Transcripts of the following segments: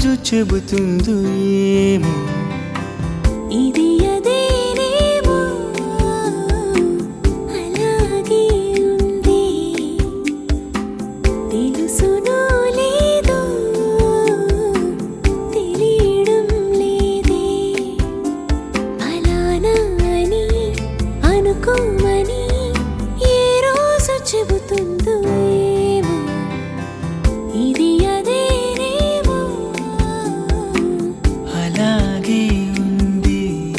రోజు చెబుతుందో ఏమో ఇది అదేనేమో అలాగే ఉంది తెలుసునో లేదో తెలియడం లేదే ఫలానా అని అనుకోమని ఏ రోజు చెబుతుందో ఏమో ఇది అదేనేమో అలాగే ఉంది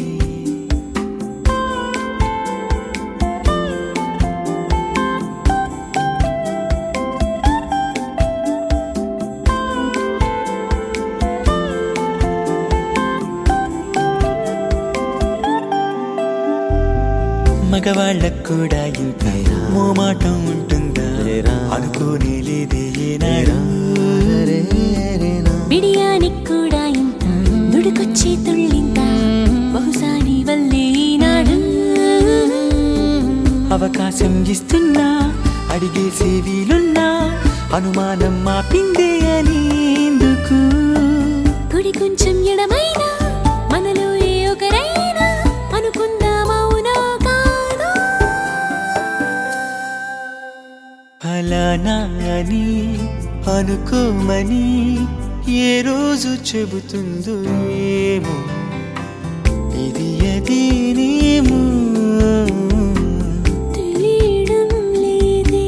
మగవాళ్ళకు కూడా ఇంత మోమాటం ఉంటుందా అనుకోనే లేదే ఏనాడు బిడియానికి కూడా ఇంత నుడికొచ్చి తుళ్ళింత బహుశా నీ వల్లే ఈనాడు అవకాశం ఇస్తున్నా అడిగేసే వీలున్నా అనుమానం మాపిందే అని ఎందుకు కుడి కొంచెం ఎడమైనా మనలో ఏ ఒకరైనా అనుకుందామవునో కాదో ఫలానా అని అనుకోమని ఏ రోజు చెబుతుందో ఏమో ఇది అదేనేమో తెలియడం లేదే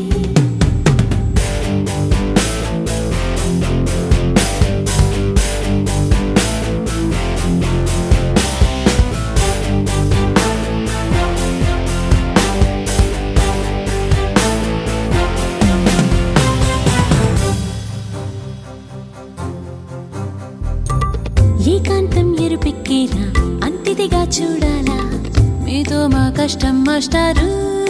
ఏకాంతం ఎరుపెక్కేలా అంతిదిగా చూడాలా మీతో మా కష్టం మాస్టారు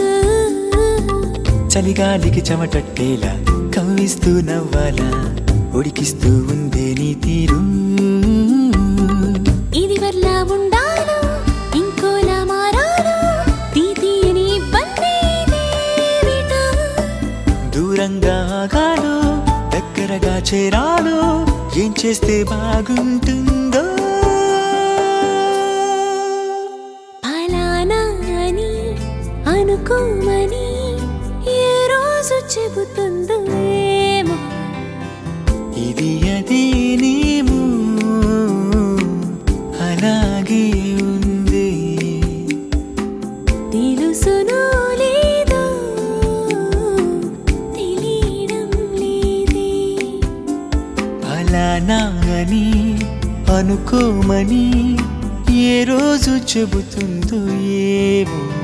చలిగాలికి చెమటట్టేలా కవ్విస్తూ నవ్వాలా ఉడికిస్తూ ఉందే నీ తీరు ఇది వర్లా ఉండాలో ఇంకోలా మారాలో తీతీయని ఇబ్బంది ఇదేమిటో? దూరంగా ఆగాలో దగ్గరగా చేరాలో ఏం చేస్తే బాగుంటుందో ఫలానా అని అనుకోమని ఏ రోజు చెబుతుందో ఏమో ఇది అదేనేమో అలాగే ఉంది తెలుసునో లేదో తెలియడం లేదే ఫలానా అని అనుకోమని ఏ రోజు చెబుతుందో ఏమో